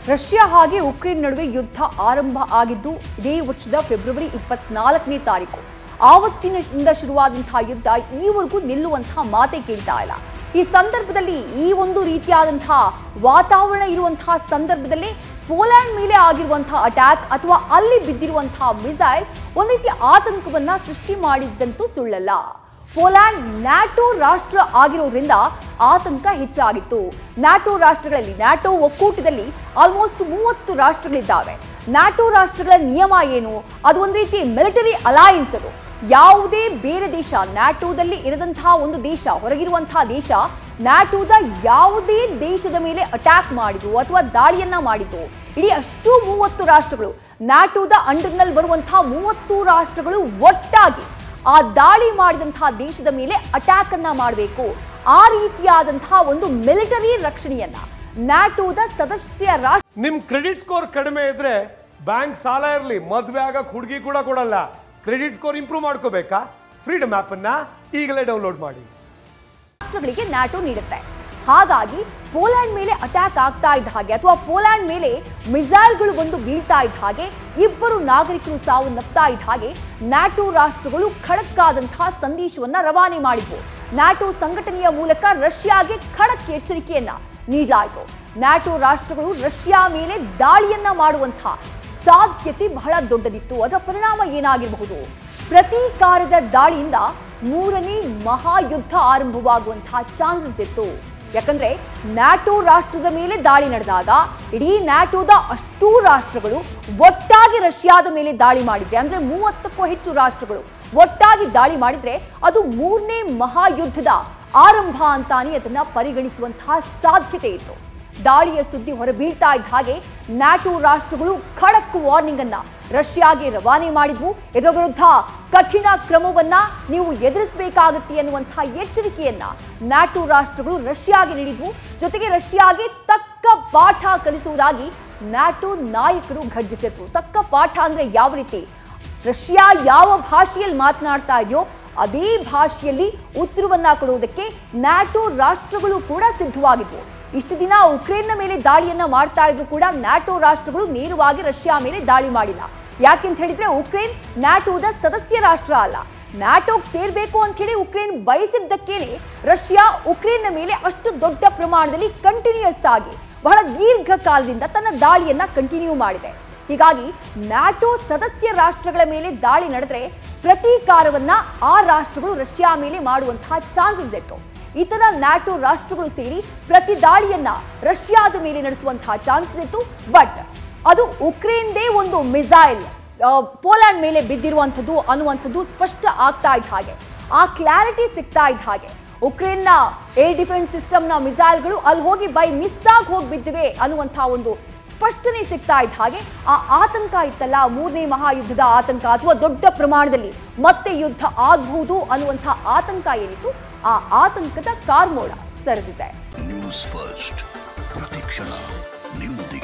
Russia ಹಾಗೆ Ukraine ನಡುವೆ ಯುದ್ಧ ಆರಂಭ ಆಗಿದ್ದು ಇದೇ ವರ್ಷದ ಫೆಬ್ರವರಿ ಇಪ್ಪತ್ನಾಲ್ಕನೇ ತಾರೀಕು ಆವತ್ತಿನಿಂದ ಶುರುವಾದಂತಹ ಯುದ್ಧ ಈವರೆಗೂ ನಿಲ್ಲುವಂತಹ ಮಾತೇ ಕೇಳ್ತಾ ಇಲ್ಲ ಈ ಸಂದರ್ಭದಲ್ಲಿ ಈ ಒಂದು ರೀತಿಯಾದಂತಹ ವಾತಾವರಣ ಇರುವಂತಹ ಸಂದರ್ಭದಲ್ಲಿ ಪೋಲ್ಯಾಂಡ್ ಮೇಲೆ ಆಗಿರುವಂತಹ ಅಟ್ಯಾಕ್ ಅಥವಾ ಅಲ್ಲಿ ಬಿದ್ದಿರುವಂತಹ ಮಿಸೈಲ್ ಒಂದು ರೀತಿಯ ಆತಂಕವನ್ನ ಸೃಷ್ಟಿ ಮಾಡಿದ್ದಂತೂ ಸುಳ್ಳಲ್ಲ ಪೋಲ್ಯಾಂಡ್ ನ್ಯಾಟೋ ರಾಷ್ಟ್ರ ಆಗಿರೋದ್ರಿಂದ ಆತಂಕ ಹೆಚ್ಚಾಗಿತ್ತು ನ್ಯಾಟೋ ರಾಷ್ಟ್ರಗಳಲ್ಲಿ ನ್ಯಾಟೋ ಒಕ್ಕೂಟದಲ್ಲಿ ಆಲ್ಮೋಸ್ಟ್ ಮೂವತ್ತು ರಾಷ್ಟ್ರಗಳಿದ್ದಾವೆ ನ್ಯಾಟೋ ರಾಷ್ಟ್ರಗಳ ನಿಯಮ ಏನು ಅದು ಒಂದು ರೀತಿ ಮಿಲಿಟರಿ ಅಲಯನ್ಸ್ ಅದು ಯಾವುದೇ ಬೇರೆ ದೇಶ ನ್ಯಾಟೋದಲ್ಲಿ ಇರದಂತಹ ಒಂದು ದೇಶ ಹೊರಗಿರುವಂತಹ ದೇಶ ನ್ಯಾಟೋದ ಯಾವುದೇ ದೇಶದ ಮೇಲೆ ಅಟ್ಯಾಕ್ ಮಾಡಿತು ಅಥವಾ ದಾಳಿಯನ್ನ ಮಾಡಿತು ಇಡೀ ಅಷ್ಟು ಮೂವತ್ತು ರಾಷ್ಟ್ರಗಳು ನ್ಯಾಟೋದ ಅಂಡರ್ನಲ್ಲಿ ಬರುವಂತಹ ಮೂವತ್ತು ರಾಷ್ಟ್ರಗಳು ಒಟ್ಟಾಗಿ ಆ ದಾಳಿ ಮಾಡಿದಂತಹ ದೇಶದ ಮೇಲೆ ಅಟ್ಯಾಕ್ ಅನ್ನ ಮಾಡಬೇಕು ಆ ರೀತಿಯಾದಂತಹ ಒಂದು ಮಿಲಿಟರಿ ರಕ್ಷಣೆಯನ್ನ ನ್ಯಾಟೋದ ಸದಸ್ಯ ರಾಷ್ಟ್ರ ನಿಮ್ ಕ್ರೆಡಿಟ್ ಸ್ಕೋರ್ ಕಡಿಮೆ ಇದ್ರೆ ಬ್ಯಾಂಕ್ ಸಾಲ ಇರಲಿ ಮದ್ವೆ ಆಗಕ್ ಹುಡುಗಿ ಕೂಡ ಕೊಡಲ್ಲ ಕ್ರೆಡಿಟ್ ಸ್ಕೋರ್ ಇಂಪ್ರೂವ್ ಮಾಡ್ಕೋಬೇಕಾ ಫ್ರೀಡಮ್ ಆಪ್ ಅನ್ನ ಈಗಲೇ ಡೌನ್ಲೋಡ್ ಮಾಡಿ ರಾಷ್ಟ್ರಗಳಿಗೆ ನ್ಯಾಟೋ ನೀಡುತ್ತೆ ಹಾಗಾಗಿ ಪೋಲ್ಯಾಂಡ್ ಮೇಲೆ ಅಟ್ಯಾಕ್ ಆಗ್ತಾ ಇದ್ದ ಹಾಗೆ ಅಥವಾ ಪೋಲ್ಯಾಂಡ್ ಮೇಲೆ ಮಿಸೈಲ್ಗಳು ಬಂದು ಬೀಳ್ತಾ ಇದ್ದ ಹಾಗೆ ಇಬ್ಬರು ನಾಗರಿಕರು ಸಾವನ್ನಪ್ತಾ ಇದ್ದ ಹಾಗೆ ನ್ಯಾಟೋ ರಾಷ್ಟ್ರಗಳು ಖಡಕ್ಕಾದಂತಹ ಸಂದೇಶವನ್ನ ರವಾನೆ ಮಾಡಿದ್ವು ನ್ಯಾಟೋ ಸಂಘಟನೆಯ ಮೂಲಕ ರಷ್ಯಾಗೆ ಖಡಕ್ ಎಚ್ಚರಿಕೆಯನ್ನ ನೀಡಲಾಯಿತು ನ್ಯಾಟೋ ರಾಷ್ಟ್ರಗಳು ರಷ್ಯಾ ಮೇಲೆ ದಾಳಿಯನ್ನ ಮಾಡುವಂತಹ ಸಾಧ್ಯತೆ ಬಹಳ ದೊಡ್ಡದಿತ್ತು ಅದರ ಪರಿಣಾಮ ಏನಾಗಿರಬಹುದು ಪ್ರತೀಕಾರದ ದಾಳಿಯಿಂದ ಮೂರನೇ ಮಹಾಯುದ್ಧ ಆರಂಭವಾಗುವಂತಹ ಚಾನ್ಸಸ್ ಇತ್ತು ಯಾಕಂದ್ರೆ ನ್ಯಾಟೋ ರಾಷ್ಟ್ರದ ಮೇಲೆ ದಾಳಿ ನಡೆದಾಗ ಇಡೀ ನ್ಯಾಟೋದ ಅಷ್ಟೂ ರಾಷ್ಟ್ರಗಳು ಒಟ್ಟಾಗಿ ರಷ್ಯಾದ ಮೇಲೆ ದಾಳಿ ಮಾಡಿದ್ರೆ ಅಂದ್ರೆ ಮೂವತ್ತಕ್ಕೂ ಹೆಚ್ಚು ರಾಷ್ಟ್ರಗಳು ಒಟ್ಟಾಗಿ ದಾಳಿ ಮಾಡಿದ್ರೆ ಅದು ಮೂರನೇ ಮಹಾಯುದ್ಧದ ಆರಂಭ ಅಂತಾನೆ ಅದನ್ನ ಪರಿಗಣಿಸುವಂತಹ ಸಾಧ್ಯತೆ ಇತ್ತು ದಾಳಿಯ ಸುದ್ದಿ ಹೊರಬೀಳ್ತಾ ಇದ್ದ ಹಾಗೆ ನ್ಯಾಟೋ ರಾಷ್ಟ್ರಗಳು ಖಡಕ್ ವಾರ್ನಿಂಗ್ ಅನ್ನ ರಷ್ಯಾಗೆ ರವಾನೆ ಮಾಡಿದ್ವು ಇದರ ವಿರುದ್ಧ ಕಠಿಣ ಕ್ರಮವನ್ನ ನೀವು ಎದುರಿಸಬೇಕಾಗುತ್ತೆ ಅನ್ನುವಂತಹ ಎಚ್ಚರಿಕೆಯನ್ನ ನ್ಯಾಟೋ ರಾಷ್ಟ್ರಗಳು ರಷ್ಯಾಗೆ ನೀಡಿದ್ವು ಜೊತೆಗೆ ರಷ್ಯಾಗೆ ತಕ್ಕ ಪಾಠ ಕಲಿಸುವುದಾಗಿ ನ್ಯಾಟೋ ನಾಯಕರು ಘರ್ಜಿಸಿದ್ರು ತಕ್ಕ ಪಾಠ ಅಂದ್ರೆ ಯಾವ ರೀತಿ ರಷ್ಯಾ ಯಾವ ಭಾಷೆಯಲ್ಲಿ ಮಾತನಾಡ್ತಾ ಇದೆಯೋ ಅದೇ ಭಾಷೆಯಲ್ಲಿ ಉತ್ತರವನ್ನ ಕೊಡುವುದಕ್ಕೆ ನ್ಯಾಟೋ ರಾಷ್ಟ್ರಗಳು ಕೂಡ ಸಿದ್ಧವಾಗಿದ್ವು ಇಷ್ಟು ದಿನ ಉಕ್ರೇನ್ನ ಮೇಲೆ ದಾಳಿಯನ್ನ ಮಾಡ್ತಾ ಇದ್ರು ಕೂಡ ನ್ಯಾಟೋ ರಾಷ್ಟ್ರಗಳು ನೇರವಾಗಿ ರಷ್ಯಾ ಮೇಲೆ ದಾಳಿ ಮಾಡಿಲ್ಲ ಯಾಕೆಂತ ಹೇಳಿದ್ರೆ ಉಕ್ರೇನ್ ನ್ಯಾಟೋದ ಸದಸ್ಯ ರಾಷ್ಟ್ರ ಅಲ್ಲ ನ್ಯಾಟೋಗೆ ಸೇರ್ಬೇಕು ಅಂತ ಹೇಳಿ ಉಕ್ರೇನ್ ಬಯಸಿದ್ದಕ್ಕೇನೆ ರಷ್ಯಾ ಉಕ್ರೇನ್ನ ಮೇಲೆ ಅಷ್ಟು ದೊಡ್ಡ ಪ್ರಮಾಣದಲ್ಲಿ ಕಂಟಿನ್ಯೂಸ್ ಆಗಿ ಬಹಳ ದೀರ್ಘಕಾಲದಿಂದ ತನ್ನ ದಾಳಿಯನ್ನ ಕಂಟಿನ್ಯೂ ಮಾಡಿದೆ ಹೀಗಾಗಿ ನ್ಯಾಟೋ ಸದಸ್ಯ ರಾಷ್ಟ್ರಗಳ ಮೇಲೆ ದಾಳಿ ನಡೆದ್ರೆ ಪ್ರತೀಕಾರವನ್ನ ಆ ರಾಷ್ಟ್ರಗಳು ರಷ್ಯಾ ಮೇಲೆ ಮಾಡುವಂತಹ ಚಾನ್ಸಸ್ ಇತ್ತು ಇತರ ನ್ಯಾಟೋ ರಾಷ್ಟ್ರಗಳು ಸೇರಿ ಪ್ರತಿ ದಾಳಿಯನ್ನ ರಷ್ಯಾದ ಮೇಲೆ ನಡೆಸುವಂತಹ ಚಾನ್ಸಸ್ ಇತ್ತು ಬಟ್ ಅದು ಉಕ್ರೇನ್ದೇ ಒಂದು ಮಿಸೈಲ್ ಪೋಲ್ಯಾಂಡ್ ಮೇಲೆ ಬಿದ್ದಿರುವಂಥದ್ದು ಅನ್ನುವಂಥದ್ದು ಸ್ಪಷ್ಟ ಆಗ್ತಾ ಇದ್ದ ಹಾಗೆ ಆ ಕ್ಲಾರಿಟಿ ಸಿಗ್ತಾ ಇದ್ದ ಹಾಗೆ ಉಕ್ರೇನ್ನ ಏರ್ ಡಿಫೆನ್ಸ್ ಸಿಸ್ಟಮ್ನ ಮಿಸೈಲ್ಗಳು ಅಲ್ಲಿ ಹೋಗಿ ಬೈ ಮಿಸ್ ಆಗಿ ಹೋಗಿ ಬಿದ್ದಿವೆ ಅನ್ನುವಂತಹ ಒಂದು ಸ್ಪಷ್ಟನೆ ಸಿಗ್ತಾ ಇದ್ದ ಹಾಗೆ ಆ ಆತಂಕ ಇತ್ತಲ್ಲ ಮೂರನೇ ಮಹಾಯುದ್ಧದ ಆತಂಕ ಅಥವಾ ದೊಡ್ಡ ಪ್ರಮಾಣದಲ್ಲಿ ಮತ್ತೆ ಯುದ್ಧ ಆಗಬಹುದು ಅನ್ನುವಂತಹ ಆತಂಕ ಏನಿತ್ತು ಆ ಆತಂಕದ ಕಾರ್ಮೋಡ ಸರಿದಿದೆ ನ್ಯೂಸ್ ಫಸ್ಟ್ ಪ್ರತಿಕ್ಷಣ ನಿಮ್ಮದೇ